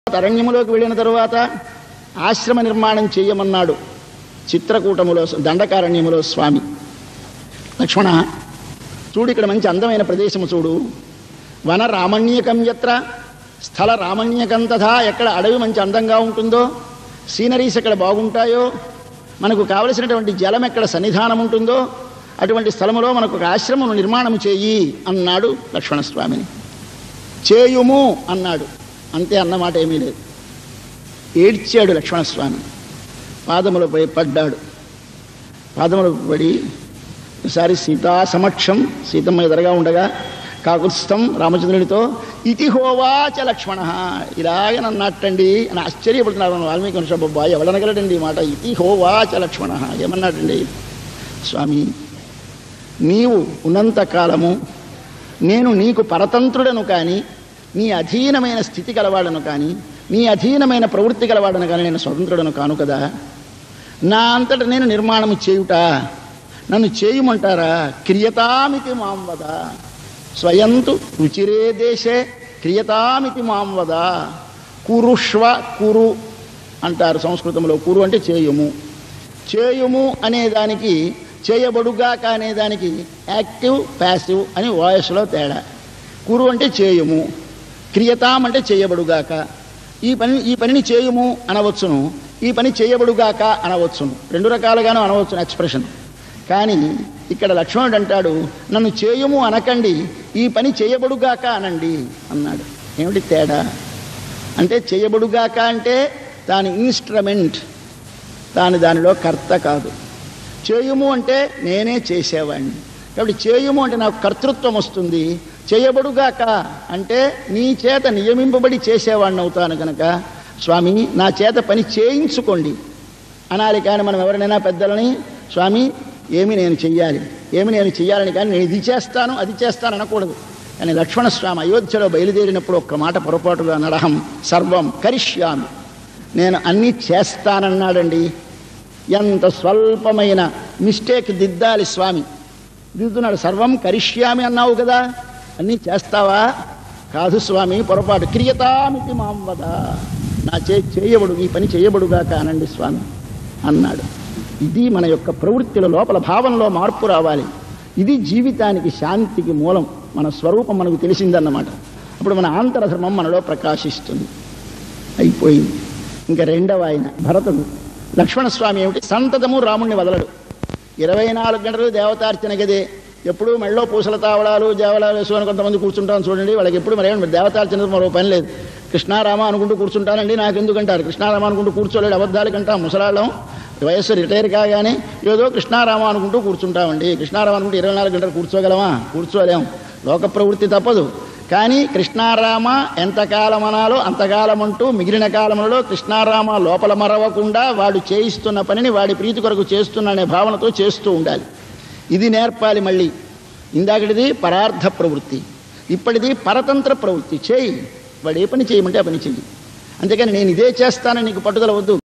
అరణ్యములోకి వెళ్ళిన తరువాత ఆశ్రమ నిర్మాణం చేయమన్నాడు చిత్రకూటములో దండకారణ్యములో స్వామి లక్ష్మణ చూడు ఇక్కడ మంచి అందమైన ప్రదేశము చూడు వన రామణ్యకం యత్ర స్థల రామణ్యకం తథా ఎక్కడ అడవి మంచి అందంగా ఉంటుందో సీనరీస్ ఎక్కడ బాగుంటాయో మనకు కావలసినటువంటి జలం ఎక్కడ సన్నిధానం ఉంటుందో అటువంటి స్థలములో మనకు ఒక ఆశ్రమం నిర్మాణం చేయి అన్నాడు లక్ష్మణస్వామిని చేయుము అన్నాడు అంతే అన్నమాట ఏమీ లేదు ఏడ్చాడు లక్ష్మణస్వామి పాదములపై పడ్డాడు పాదములపై పడి ఒకసారి సీతా సమక్షం సీతమ్మ ఎదురుగా ఉండగా కాకుత్స్థం రామచంద్రుడితో ఇతి హోవాచ లక్ష్మణ ఇలాగే నన్నట్టండి అని ఆశ్చర్యపడుతున్నారు వాల్మీకి అనుషబ్బా ఎవడనగలడండి ఈ మాట ఇతి హోవాచ లక్ష్మణ ఏమన్నాడండి స్వామి నీవు ఉన్నంత కాలము నేను నీకు పరతంత్రుడను కానీ నీ అధీనమైన స్థితి గలవాడను కానీ నీ అధీనమైన ప్రవృత్తి గలవాడను కానీ నేను స్వతంత్రుడను కాను కదా నా అంతట నేను నిర్మాణము చేయుట నన్ను చేయమంటారా క్రియతామితి మాం వద స్వయంతు రుచిరే దేశే క్రియతామితి మాం వద కురుష్వ కురు అంటారు సంస్కృతంలో కురు అంటే చేయుము చేయుము అనే దానికి చేయబడుగాక అనే దానికి యాక్టివ్ ప్యాసివ్ అని వాయిస్లో తేడా కురు అంటే చేయుము క్రియతాం అంటే చేయబడుగాక ఈ పని ఈ పనిని చేయుము అనవచ్చును ఈ పని చేయబడుగాక అనవచ్చును రెండు రకాలుగాను అనవచ్చును ఎక్స్ప్రెషన్ కానీ ఇక్కడ లక్ష్మణుడు అంటాడు నన్ను చేయుము అనకండి ఈ పని చేయబడుగాక అనండి అన్నాడు ఏమిటి తేడా అంటే చేయబడుగాక అంటే తాను ఇన్స్ట్రుమెంట్ తాను దానిలో కర్త కాదు చేయుము అంటే నేనే చేసేవాడిని కాబట్టి చేయుము అంటే నాకు కర్తృత్వం వస్తుంది చేయబడుగాక అంటే నీ చేత నియమింపబడి చేసేవాడిని అవుతాను కనుక స్వామి నా చేత పని చేయించుకోండి అనాలి కానీ మనం ఎవరినైనా పెద్దలని స్వామి ఏమి నేను చెయ్యాలి ఏమి నేను చెయ్యాలని కానీ నేను ఇది చేస్తాను అది చేస్తాను అనకూడదు కానీ లక్ష్మణస్వామి అయోధ్యలో బయలుదేరినప్పుడు ఒక్క మాట పొరపాటుగా నరహం సర్వం కరిష్యామి నేను అన్నీ చేస్తానన్నాడండి ఎంత స్వల్పమైన మిస్టేక్ దిద్దాలి స్వామి దిద్దున్నాడు సర్వం కరిష్యామి అన్నావు కదా అన్నీ చేస్తావా కాదు స్వామి పొరపాటు క్రియతామితి మాం వద నా చే చేయబడు ఈ పని చేయబడుగాక అనండి స్వామి అన్నాడు ఇది మన యొక్క ప్రవృత్తిలో లోపల భావంలో మార్పు రావాలి ఇది జీవితానికి శాంతికి మూలం మన స్వరూపం మనకు తెలిసిందన్నమాట అప్పుడు మన ఆంతరధర్మం మనలో ప్రకాశిస్తుంది అయిపోయింది ఇంకా రెండవ ఆయన భరతుడు లక్ష్మణస్వామి ఏమిటి సంతతము రాముణ్ణి వదలడు ఇరవై నాలుగు గంటలు దేవతార్చన గదే ఎప్పుడు మెళ్ళో పూసల తావడాలు దేవలాలు వేసుకొని కొంతమంది కూర్చుంటాం చూడండి వాళ్ళకి ఎప్పుడు మరి ఏమండి దేవతార్చన మరో పని లేదు కృష్ణారామ అనుకుంటూ కూర్చుంటానండి నాకు ఎందుకంటారు కృష్ణారామ అనుకుంటూ కూర్చోలేడు అబద్ధాలు కంటాం ముసలాళ్ళం వయస్సు రిటైర్ కాగానే ఏదో కృష్ణారామ అనుకుంటూ కూర్చుంటామండి కృష్ణారామ అనుకుంటూ ఇరవై నాలుగు గంటలు కూర్చోగలమా కూర్చోలేం లోక ప్రవృత్తి తప్పదు కానీ కృష్ణారామ ఎంతకాలం అనాలో అంతకాలం అంటూ మిగిలిన కాలంలో కృష్ణారామ లోపల మరవకుండా వాడు చేయిస్తున్న పనిని వాడి ప్రీతి కొరకు చేస్తున్న అనే భావనతో చేస్తూ ఉండాలి ఇది నేర్పాలి మళ్ళీ ఇందాకటిది పరార్థ ప్రవృత్తి ఇప్పటిది పరతంత్ర ప్రవృత్తి చేయి వాడు ఏ పని చేయమంటే ఆ పని చెయ్యి అంతేకాని నేను ఇదే చేస్తానని నీకు పట్టుదల వద్దు